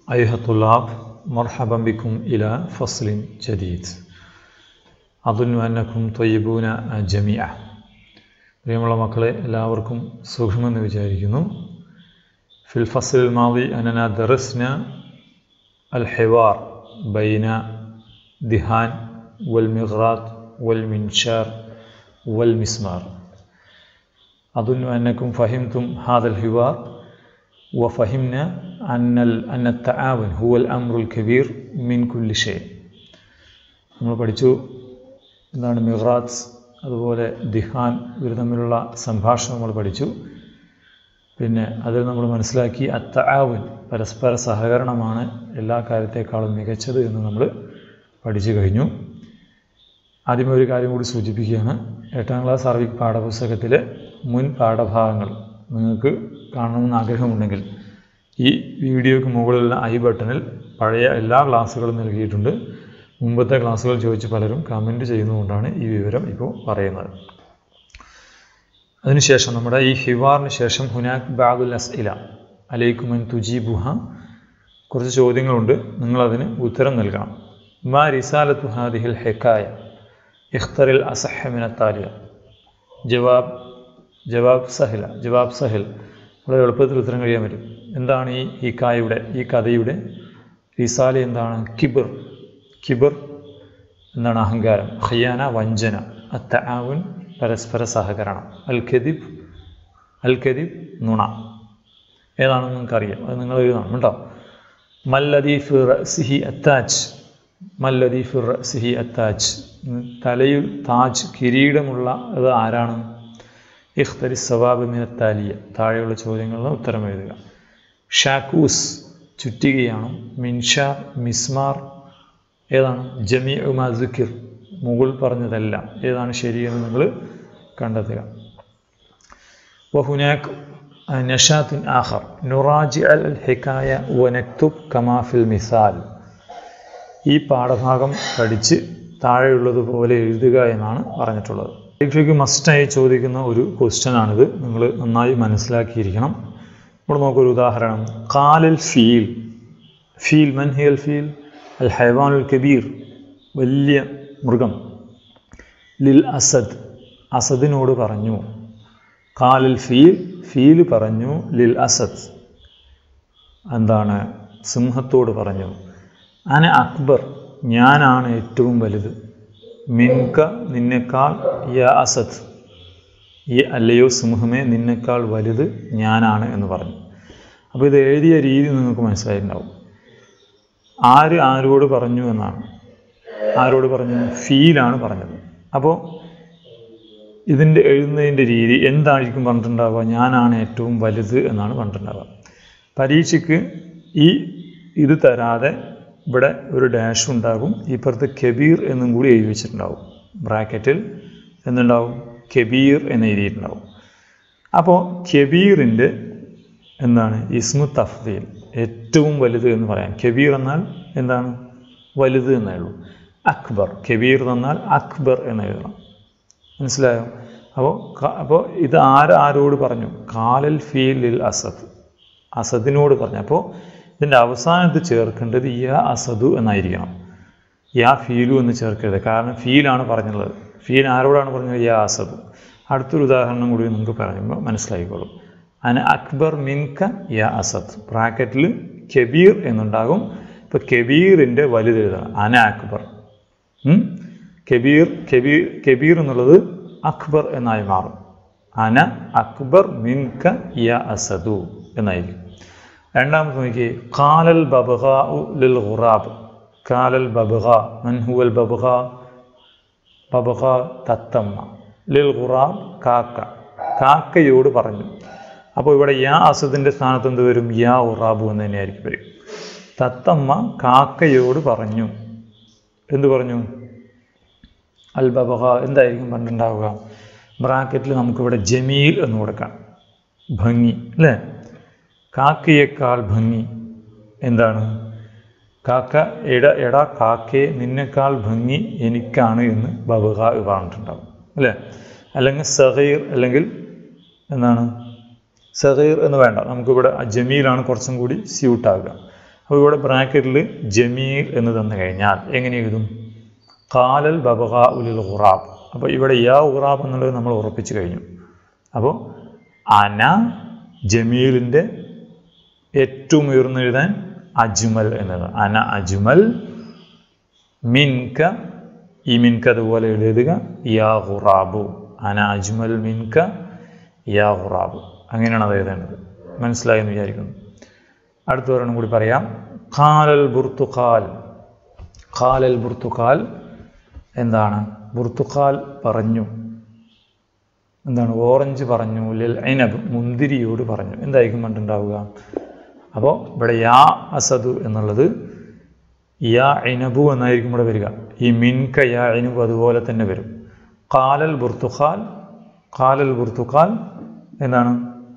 أيها الطلاب مرحبا بكم إلى فصل جديد أظن أنكم طيبون جميعا പ്രിയമുള്ള മക്കളെ എല്ലാവർക്കും സുഖമെന്ന് വിചാരിക്കുന്നു ഫിൽ ഫസൽ മാവി അനന ദറസ്ന അൽ ഹെവാർ ബൈന ദിഹാൻ വൽ മിഗ്റാത്ത് വൽ മിൻഷാർ വൽ മിസ്മാർ أظن أنكم فهمتم هذا الحوار وفهمنا أن أن التعاون هو الأمر الكبير من كل شيء നമ്മൾ പഠിച്ചു എന്താണ് മിഗ്രാത്സ് അതുപോലെ ദിഹാൻ ഇവർ തമ്മിലുള്ള സംഭാഷണം നമ്മൾ പഠിച്ചു പിന്നെ അതിൽ നമ്മൾ മനസ്സിലാക്കി അത്തആവുൻ പരസ്പര സഹകരണമാണ് എല്ലാ കാര്യത്തെക്കാളും മികച്ചത് എന്ന് നമ്മൾ പഠിച്ചു കഴിഞ്ഞു ആദ്യമേ ഒരു കാര്യം കൂടി സൂചിപ്പിക്കുകയാണ് എട്ടാം ക്ലാസ് അറബിക് പാഠപുസ്തകത്തിലെ മുൻ പാഠഭാഗങ്ങൾ നിങ്ങൾക്ക് കാണണമെന്ന് ആഗ്രഹമുണ്ടെങ്കിൽ ഈ വീഡിയോയ്ക്ക് മുകളിലുള്ള ഐ ബട്ടണിൽ പഴയ എല്ലാ ക്ലാസ്സുകളും നൽകിയിട്ടുണ്ട് മുമ്പത്തെ ക്ലാസ്സുകൾ ചോദിച്ച് പലരും കമൻറ്റ് ചെയ്യുന്നതുകൊണ്ടാണ് ഈ വിവരം ഇപ്പോൾ പറയുന്നത് അതിനുശേഷം നമ്മുടെ ഈ ഹിവാറിന് ശേഷം ഹുനാക് ബാദുൽ അസ്ഇല അലൈക്കുമൻ തുജീബുഹ കുറച്ച് ചോദ്യങ്ങളുണ്ട് നിങ്ങളതിന് ഉത്തരം നൽകണം മാ റിസാലത്തു ഹാദിഹിൽ ഹെക്കായ ഇഖ്തറിൽ അസഹമിന താലിയ ജവാബ് ജവാബ് സഹില ജവാബ് സഹിൽ വളരെ എളുപ്പത്തിൽ ഉത്തരം കഴിയാൻ പറ്റും എന്താണ് ഈ ഈ കായയുടെ ഈ കഥയുടെ റിസാല എന്താണ് കിബിർ കിബിർ എന്താണ് അഹങ്കാരം ഖിയാന വഞ്ചന അത്തആവുൻ പരസ്പര സഹകരണം അൽ ഖദീബ് അൽ ഖദീബ് നുണ ഏതാണെന്ന് നിങ്ങൾക്കറിയാം അത് നിങ്ങൾ എഴുതണം കേട്ടോ മല്ലദീ ഫി റസിഹി അത്താജ് മല്ലദീ ഫി റസിഹി അത്താജ് തലയിൽ താജ് കിരീടമുള്ള അത് ആരാണ് ഇഖ്തരി സവാബ് മിനത്താലിയ താഴെയുള്ള ചോദ്യങ്ങളിൽ ഉത്തരം എഴുതുക ഷാക്കൂസ് ചുറ്റികയാണ് മിൻഷാർ മിസ്മാർ ഏതാണ് ജമി ഉമാ സുക്കിർ മുകൾ പറഞ്ഞതെല്ലാം ഏതാണ് ശരിയെന്ന് നിങ്ങൾ കണ്ടെത്തുക വഹുനാക് നഷാത്തുൻ ആഖർ നുറാജി അൽ ഹിക്കായ വനക്തുബ് കമാഫിൽ മിസാൽ ഈ പാഠഭാഗം പഠിച്ച് താഴെയുള്ളതുപോലെ എഴുതുക എന്നാണ് പറഞ്ഞിട്ടുള്ളത് പരീക്ഷയ്ക്ക് മസ്റ്റായി ചോദിക്കുന്ന ഒരു ക്വസ്റ്റ്യനാണിത് നിങ്ങൾ നന്നായി മനസ്സിലാക്കിയിരിക്കണം ഇവിടെ നോക്കൊരു ഉദാഹരണം കാലൽ ഫീൽ ഫീൽ മൻഹിയൽ ഫീൽ അൽ ഹൈവാനുൽ കബീർ വലിയ മൃഗം ലിൽ അസദ് അസദിനോട് പറഞ്ഞു കാലൽ ഫീൽ ഫീൽ പറഞ്ഞു ലിൽ അസദ് എന്താണ് സിംഹത്തോട് പറഞ്ഞു അന അക്ബർ ഞാനാണ് ഏറ്റവും വലുത് മിൻക നിന്നേക്കാൾ യ അസദ് ഈ അല്ലയോ സിംഹമേ നിന്നേക്കാൾ വലുത് ഞാനാണ് എന്ന് പറഞ്ഞു അപ്പോൾ ഇത് എഴുതിയ രീതി നിങ്ങൾക്ക് മനസ്സിലായിട്ടുണ്ടാവും ആര് ആരോട് പറഞ്ഞു എന്നാണ് ആരോട് പറഞ്ഞു ഫീലാണ് പറഞ്ഞത് അപ്പോൾ ഇതിൻ്റെ എഴുതുന്നതിൻ്റെ രീതി എന്തായിരിക്കും പറഞ്ഞിട്ടുണ്ടാവുക ഞാനാണ് ഏറ്റവും വലുത് എന്നാണ് പറഞ്ഞിട്ടുണ്ടാവുക പരീക്ഷയ്ക്ക് ഈ ഇത് തരാതെ ഇവിടെ ഒരു ഡാഷ് ഉണ്ടാകും ഇപ്പുറത്ത് കെബീർ എന്നും കൂടി എഴുതി വെച്ചിട്ടുണ്ടാവും ബ്രാക്കറ്റിൽ എന്തുണ്ടാവും കെബീർ എന്ന് എഴുതിയിട്ടുണ്ടാവും അപ്പോൾ കെബീറിൻ്റെ എന്താണ് ഇസ്മു തഫ്ദീൽ ഏറ്റവും വലുത് എന്ന് പറയാം കെബീർ എന്നാൽ എന്താണ് വലുത് എന്നേ ഉള്ളൂ അക്ബർ കെബീർ എന്നാൽ അക്ബർ എന്ന് എഴുതണം മനസ്സിലായോ അപ്പോൾ അപ്പോൾ ഇത് ആര് ആരോട് പറഞ്ഞു കാലൽ ഫീൽ ലിൽ അസദ് അസദിനോട് പറഞ്ഞു അപ്പോൾ ഇതിൻ്റെ അവസാനത്ത് ചേർക്കേണ്ടത് യാ അസദു എന്നായിരിക്കണം യാ ഫീലു എന്ന് ചേർക്കരുത് കാരണം ഫീലാണ് പറഞ്ഞുള്ളത് ഫീൽ ആരോടാണ് പറഞ്ഞത് യാ അസദു അടുത്തൊരു ഉദാഹരണം കൂടി നിങ്ങൾക്ക് പറയുമ്പോൾ മനസ്സിലായിക്കോളും അന അക്ബർ മിൻക യാ അസദ് ബ്രാക്കറ്റിൽ കെബീർ എന്നുണ്ടാകും ഇപ്പോൾ കെബീറിൻ്റെ വലുത് എഴുതണം അന അക്ബർ കെബീർ കെബീർ കെബീർ എന്നുള്ളത് അക്ബർ എന്നായി മാറും അന അക്ബർ മിൻക യാ അസദു എന്നായിരിക്കും രണ്ടാമത് നോക്കി കാലൽ ബബഹ ലിൽ ഖുറാബ് കാലൽ ബബഹ മൻഹുവൽ ബബഹ ബബഹ തത്തമ്മ ലിൽ ഖുറാബ് കാക്ക കാക്കയോട് പറഞ്ഞു അപ്പോൾ ഇവിടെ യാ അസദിൻ്റെ സ്ഥാനത്ത് എന്ത് വരും യാ ഉറാബു എന്ന് തന്നെയായിരിക്കും വരും തത്തമ്മ കാക്കയോട് പറഞ്ഞു എന്ത് പറഞ്ഞു അൽ ബബഹ എന്തായിരിക്കും പറഞ്ഞിട്ടുണ്ടാവുക ബ്രാക്കറ്റിൽ നമുക്കിവിടെ ജമീൽ എന്ന് കൊടുക്കാം ഭംഗി അല്ലേ കാക്കയേക്കാൾ ഭംഗി എന്താണ് കാക്ക എട എടാ കാക്കയെ നിന്നേക്കാൾ ഭംഗി എനിക്കാണ് എന്ന് ബബഹ പറഞ്ഞിട്ടുണ്ടാവും അല്ലേ അല്ലെങ്കിൽ സഹീർ അല്ലെങ്കിൽ എന്താണ് സഹീർ എന്ന് വേണ്ട നമുക്കിവിടെ ജമീലാണ് കുറച്ചും കൂടി സ്യൂട്ടാകുക അപ്പോൾ ഇവിടെ ബ്രാക്കറ്റിൽ ജമീൽ എന്ന് തന്നു കഴിഞ്ഞാൽ എങ്ങനെ എഴുതും കാലൽ ബബക ഉലിൽ ഖുറാബ് അപ്പോൾ ഇവിടെ യാ ഖുറാബ് എന്നുള്ളത് നമ്മൾ ഉറപ്പിച്ചു കഴിഞ്ഞു അപ്പോൾ അന ജമീലിൻ്റെ ഏറ്റവും ഉയർന്നു എഴുതാൻ അജ്മൽ എന്നത് അന അജ്മൽ മിൻക ഈ മിൻക അതുപോലെ എഴുതുക യാ ഖുറാബു അന അജ്മൽ മിൻക യാ ഖുറാബു അങ്ങനെയാണ് അത് എഴുതേണ്ടത് മനസ്സിലായെന്ന് വിചാരിക്കുന്നു അടുത്ത ഒരെണ്ണം കൂടി പറയാം ഖാലൽ ബുർത്തുഖാൽ ഖാലൽ ബുർത്തുഖാൽ എന്താണ് ബുർത്തുഖാൽ പറഞ്ഞു എന്താണ് ഓറഞ്ച് പറഞ്ഞു ലിൽ ഐനബ് മുന്തിരിയോട് പറഞ്ഞു എന്തായിരിക്കും പണ്ടുണ്ടാവുക അപ്പോൾ ഇവിടെ യാ അസദു എന്നുള്ളത് യാ ഐനബു എന്നായിരിക്കും ഇവിടെ വരിക ഈ മിൻക യാ ഐനബു അതുപോലെ തന്നെ വരും കാലൽ ബുർത്തുഖാൽ കാലൽ ബുർത്തുഖാൽ എന്താണ്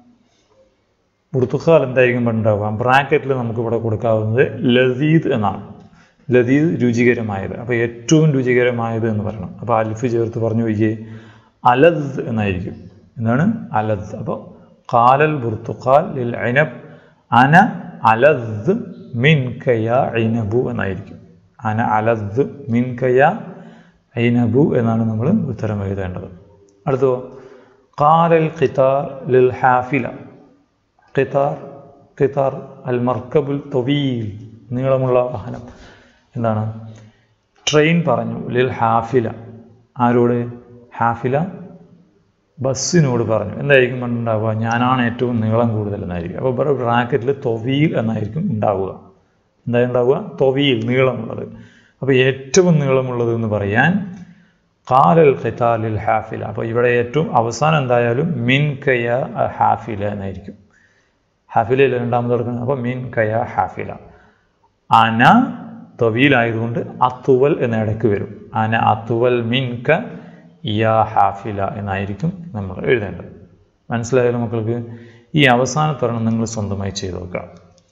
ബുർത്തുഖാൽ എന്തായിരിക്കും പണ്ടുണ്ടാവുക ബ്രാക്കറ്റിൽ നമുക്ക് ഇവിടെ കൊടുക്കാവുന്നത് ലതീദ് എന്നാണ് ലതീദ് രുചികരമായത് അപ്പോൾ ഏറ്റവും രുചികരമായത് എന്ന് പറയണം അപ്പോൾ അൽഫ് ചേർത്ത് പറഞ്ഞു വയ്യേ അലദ് എന്നായിരിക്കും എന്താണ് അലദ് അപ്പോൾ കാലൽ ബുർത്തുഖാൽ ലിൽ ഐനബ് അന അലദ് മിൻ കയ ഐനബു എന്നായിരിക്കും അന അലദ് മിൻ കയ ഐനബു എന്നാണ് നമ്മൾ ഉത്തരം എഴുതേണ്ടത് അടുത്തോ കാലൽ ഖിതാർ ലിൽ ഹാഫില ഖിതാർ ഖിതാർ അൽ മർക്കബുൽ തൊവീൽ നീളമുള്ള വാഹനം എന്താണ് ട്രെയിൻ പറഞ്ഞു ലിൽ ഹാഫില ആരോട് ഹാഫില ബസ്സിനോട് പറഞ്ഞു എന്തായിരിക്കും ഉണ്ടാവുക ഞാനാണ് ഏറ്റവും നീളം കൂടുതൽ എന്നായിരിക്കും അപ്പോൾ ഇവിടെ ബ്രാക്കറ്റിൽ തൊവീൽ എന്നായിരിക്കും ഉണ്ടാവുക എന്താ ഉണ്ടാവുക തൊവീൽ നീളമുള്ളത് അപ്പോൾ ഏറ്റവും നീളമുള്ളത് എന്ന് പറയാൻ കാലൽ ഖിതാലിൽ ഹാഫില അപ്പോൾ ഇവിടെ ഏറ്റവും അവസാനം എന്തായാലും മിൻ കയ ഹാഫില എന്നായിരിക്കും ഹാഫിലയിൽ രണ്ടാമത് എടുക്കുന്നത് അപ്പോൾ മിൻ കയ ഹാഫില അന തൊവീലായതുകൊണ്ട് അത്തുവൽ എന്ന ഇടയ്ക്ക് വരും അന അത്തുവൽ മിൻ ക യാ ഹാഫില എന്നായിരിക്കും നമ്മൾ എഴുതേണ്ടത് മനസ്സിലായാലും മക്കൾക്ക് ഈ അവസാനത്തൊരെണ്ണം നിങ്ങൾ സ്വന്തമായി ചെയ്തു നോക്കുക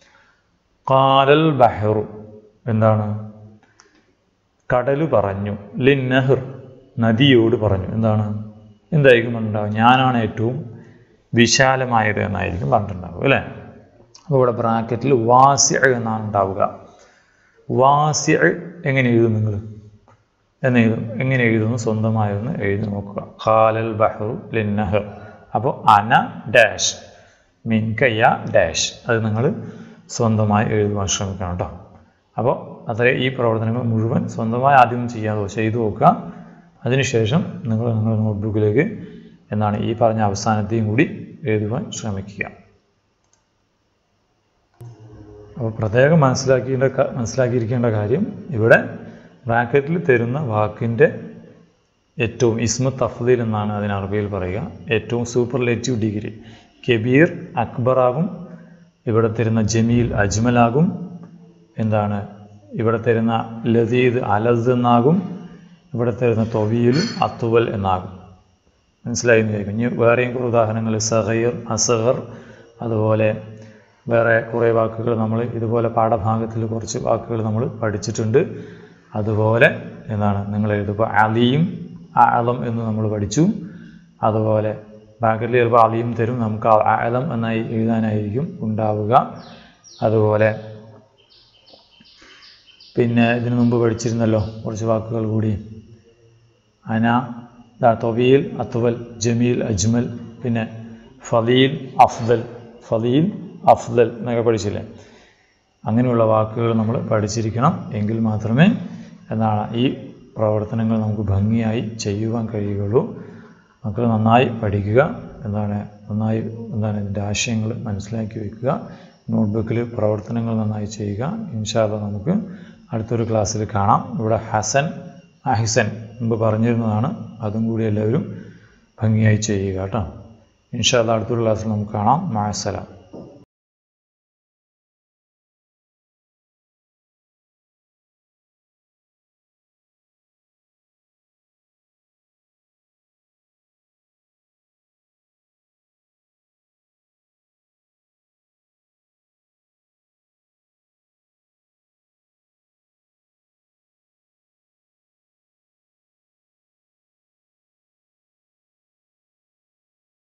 കാലൽ ബഹറു എന്താണ് കടല് പറഞ്ഞു ലിൻ നെഹർ നദിയോട് പറഞ്ഞു എന്താണ് എന്തായിരിക്കും ഉണ്ടാവുക ഞാനാണ് ഏറ്റവും വിശാലമായത് എന്നായിരിക്കും പറഞ്ഞിട്ടുണ്ടാവുക അല്ലേ അപ്പോൾ ഇവിടെ ബ്രാക്കറ്റിൽ വാസ്യ എന്നാണ് ഉണ്ടാവുക വാസ്യ എങ്ങനെ എഴുതും നിങ്ങൾ എന്ന് എഴുതും എങ്ങനെ എഴുതുന്നു സ്വന്തമായൊന്ന് എഴുതി നോക്കുക ഖാലൽ ബഹ്റു ലിന്നഹർ അപ്പോൾ അന ഡാഷ് മിൻകയ്യ ഡാഷ് അത് നിങ്ങൾ സ്വന്തമായി എഴുതുവാൻ ശ്രമിക്കണം കേട്ടോ അപ്പോൾ അത്രേ ഈ പ്രവർത്തനങ്ങൾ മുഴുവൻ സ്വന്തമായി ആദ്യം ചെയ്യാതെ ചെയ്തു നോക്കുക അതിനുശേഷം നിങ്ങൾ നിങ്ങളുടെ നോട്ട്ബുക്കിലേക്ക് എന്നാണ് ഈ പറഞ്ഞ അവസാനത്തെയും കൂടി എഴുതുവാൻ ശ്രമിക്കുക അപ്പോൾ പ്രത്യേകം മനസ്സിലാക്കിയേണ്ട മനസ്സിലാക്കിയിരിക്കേണ്ട കാര്യം ഇവിടെ ബ്രാക്കറ്റിൽ തരുന്ന വാക്കിൻ്റെ ഏറ്റവും ഇസ്മ തഫ്ദീൽ എന്നാണ് അതിന് അറബിയിൽ പറയുക ഏറ്റവും സൂപ്പർലേറ്റീവ് ഡിഗ്രി കബീർ അക്ബറാകും ഇവിടെ തരുന്ന ജമീൽ അജ്മലാകും എന്താണ് ഇവിടെ തരുന്ന ലതീദ് അലദ് എന്നാകും ഇവിടെ തരുന്ന തൊവീൽ അത്തുവൽ എന്നാകും മനസ്സിലായി എന്ന് വിചാരിക്കും ഇനി വേറെയും കുറേ ഉദാഹരണങ്ങൾ സഹയർ അസഹർ അതുപോലെ വേറെ കുറേ വാക്കുകൾ നമ്മൾ ഇതുപോലെ പാഠഭാഗത്തിൽ കുറച്ച് വാക്കുകൾ നമ്മൾ പഠിച്ചിട്ടുണ്ട് അതുപോലെ എന്താണ് നിങ്ങൾ എഴുതുമ്പോൾ അലിയും ആലം എന്ന് നമ്മൾ പഠിച്ചു അതുപോലെ ബാക്കിൽ ചിലപ്പോൾ അലിയും തരും നമുക്ക് ആലം എന്നായി എഴുതാനായിരിക്കും ഉണ്ടാവുക അതുപോലെ പിന്നെ ഇതിനു മുമ്പ് പഠിച്ചിരുന്നല്ലോ കുറച്ച് വാക്കുകൾ കൂടി അന ദാ തൊവീൽ അത്തുവൽ ജമീൽ അജ്മൽ പിന്നെ ഫലീൽ അഫ്ദൽ ഫലീൽ അഫ്ദൽ എന്നൊക്കെ പഠിച്ചില്ലേ അങ്ങനെയുള്ള വാക്കുകൾ നമ്മൾ പഠിച്ചിരിക്കണം എങ്കിൽ മാത്രമേ എന്താണ് ഈ പ്രവർത്തനങ്ങൾ നമുക്ക് ഭംഗിയായി ചെയ്യുവാൻ കഴിയുകയുള്ളൂ മക്കൾ നന്നായി പഠിക്കുക എന്താണ് നന്നായി എന്താണ് ഇതിൻ്റെ ആശയങ്ങൾ മനസ്സിലാക്കി വയ്ക്കുക നോട്ട്ബുക്കിൽ പ്രവർത്തനങ്ങൾ നന്നായി ചെയ്യുക ഇൻഷാല്ല നമുക്ക് അടുത്തൊരു ക്ലാസ്സിൽ കാണാം ഇവിടെ ഹസൻ അഹിസൻ മുമ്പ് പറഞ്ഞിരുന്നതാണ് അതും കൂടി എല്ലാവരും ഭംഗിയായി ചെയ്യുക കേട്ടോ ഇൻഷാല്ല അടുത്തൊരു ക്ലാസ്സിൽ നമുക്ക് കാണാം മാസലാം